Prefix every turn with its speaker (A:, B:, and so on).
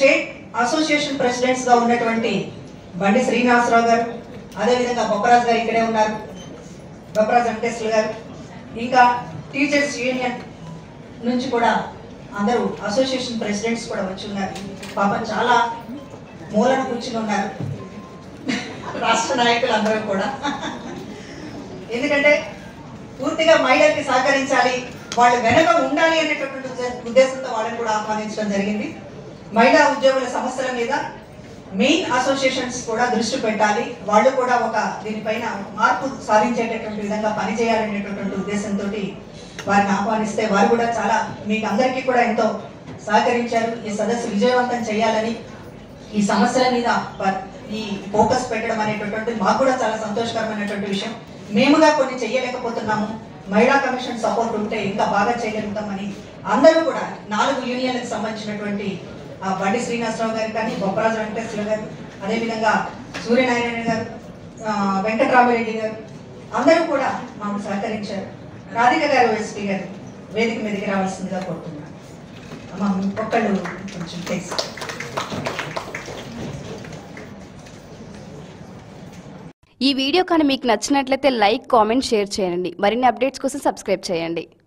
A: state association presidents గా ఉన్నటువంటి బండి శ్రీనివాసరావు గారు అదేవిధంగా బొప్పరాజు గారు ఇక్కడే ఉన్నారు బొప్పరాజు వెంకటేశ్వర గారు ఇంకా టీచర్స్ యూనియన్ నుంచి కూడా అందరూ అసోసియేషన్ ప్రెసిడెంట్స్ కూడా వచ్చి ఉన్నారు పాపం చాలా మూలన కూర్చుని ఉన్నారు రాష్ట్ర నాయకులు అందరూ కూడా ఎందుకంటే పూర్తిగా మహిళలకి సహకరించాలి వాళ్ళు వెనక ఉండాలి అనేటటువంటి ఉద్దే- ఉద్దేశంతో వాళ్ళని కూడా ఆహ్వానించడం జరిగింది మహిళా ఉద్యోగుల సమస్యల మీద మెయిన్ అసోసియేషన్స్ కూడా దృష్టి పెట్టాలి వాళ్ళు కూడా ఒక దీనిపైన మార్పు సాధించేటటువంటి విధంగా పనిచేయాలనేటటువంటి ఉద్దేశంతో వారిని ఆహ్వానిస్తే వారు కూడా చాలా మీకు అందరికీ కూడా ఎంతో సహకరించారు ఈ సదస్సు విజయవంతం చేయాలని ఈ సమస్యల మీద ప- ఈ ఫోకస్ పెట్టడం అనేటటువంటి మాకు కూడా చాలా సంతోషకరమైనటువంటి విషయం మేముగా కొన్ని చేయలేకపోతున్నాము మహిళా కమిషన్ సపోర్ట్ ఉంటే ఇంకా బాగా చేయగలుగుతామని అందరూ కూడా నాలుగు యూనియన్లకు సంబంధించినటువంటి ఆ బండి శ్రీనివాసరావు గారు కానీ బొప్పరాజు వెంకటేశ్వర గారు అదేవిధంగా సూర్యనారాయణ గారు ఆ, వెంకటరామరెడ్డి గారు అందరూ కూడా మాకు సహకరించారు రాధిక గారు ఎస్పీ గారు వేదిక మీదకి రావాల్సిందిగా కోరుతున్నాను అమ్మ ఒక్కళ్ళు కొంచెం ప్లీజ్
B: ఈ వీడియో కానీ మీకు నచ్చినట్లయితే లైక్ కామెంట్ షేర్ చేయండి మరిన్ని అప్డేట్స్ కోసం సబ్స్క్రైబ్ చేయండి